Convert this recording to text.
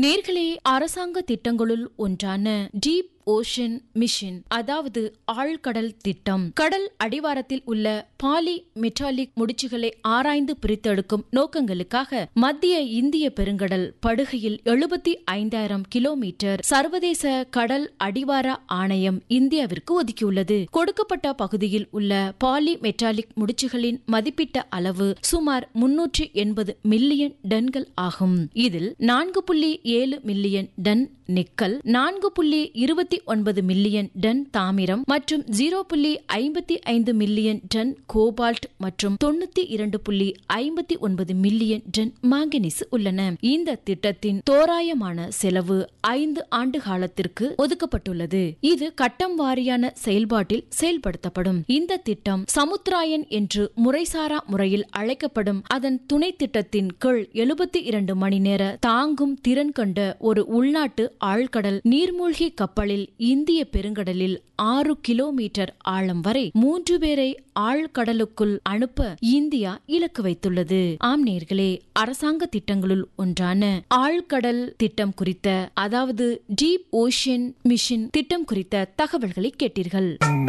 நேர்களே அரசாங்க திட்டங்களுள் ஒன்றான டீப் ஓஷன் மிஷன் அதாவது ஆழ்கடல் திட்டம் கடல் அடிவாரத்தில் உள்ள பாலி மெட்டாலிக் முடிச்சுகளை ஆராய்ந்து பிரித்தெடுக்கும் நோக்கங்களுக்காக மத்திய இந்திய பெருங்கடல் படுகையில் எழுபத்தி ஐந்தாயிரம் கிலோமீட்டர் சர்வதேச கடல் அடிவார ஆணையம் இந்தியாவிற்கு ஒதுக்கியுள்ளது கொடுக்கப்பட்ட பகுதியில் உள்ள பாலி மெட்டாலிக் முடிச்சுகளின் மதிப்பிட்ட அளவு சுமார் முன்னூற்றி எண்பது மில்லியன் டன்கள் ஆகும் இதில் நான்கு புள்ளி ஏழு மில்லியன் டன் நிக்கல் நான்கு புள்ளி இருபத்தி ஒன்பது மில்லியன் டன் தாமிரம் மற்றும் ஜீரோ புள்ளி ஐம்பத்தி ஐந்து மில்லியன் டன் கோபால்ட் மற்றும் தொண்ணூத்தி இரண்டு புள்ளி ஐம்பத்தி ஒன்பது மில்லியன் டன் மாங்கனீஸ் உள்ளன இந்த திட்டத்தின் தோராயமான செலவு ஐந்து ஆண்டு காலத்திற்கு ஒதுக்கப்பட்டுள்ளது இது கட்டம் வாரியான செயல்பாட்டில் செயல்படுத்தப்படும் இந்த திட்டம் சமுத்திராயன் என்று முறைசாரா முறையில் அழைக்கப்படும் அதன் துணை திட்டத்தின் கீழ் எழுபத்தி இரண்டு மணி நேர தாங்கும் திறன் கொண்ட ஒரு உள்நாட்டு ஆழ்கடல் நீர்மூழ்கி கப்பலில் இந்திய பெருங்கடலில் ஆறு கிலோமீட்டர் ஆழம் வரை மூன்று பேரை ஆழ்கடலுக்குள் அனுப்ப இந்தியா இலக்கு வைத்துள்ளது ஆம் நேர்களே அரசாங்க திட்டங்களுள் ஒன்றான ஆழ்கடல் திட்டம் குறித்த அதாவது டீப் ஓஷன் மிஷன் திட்டம் குறித்த தகவல்களை கேட்டீர்கள்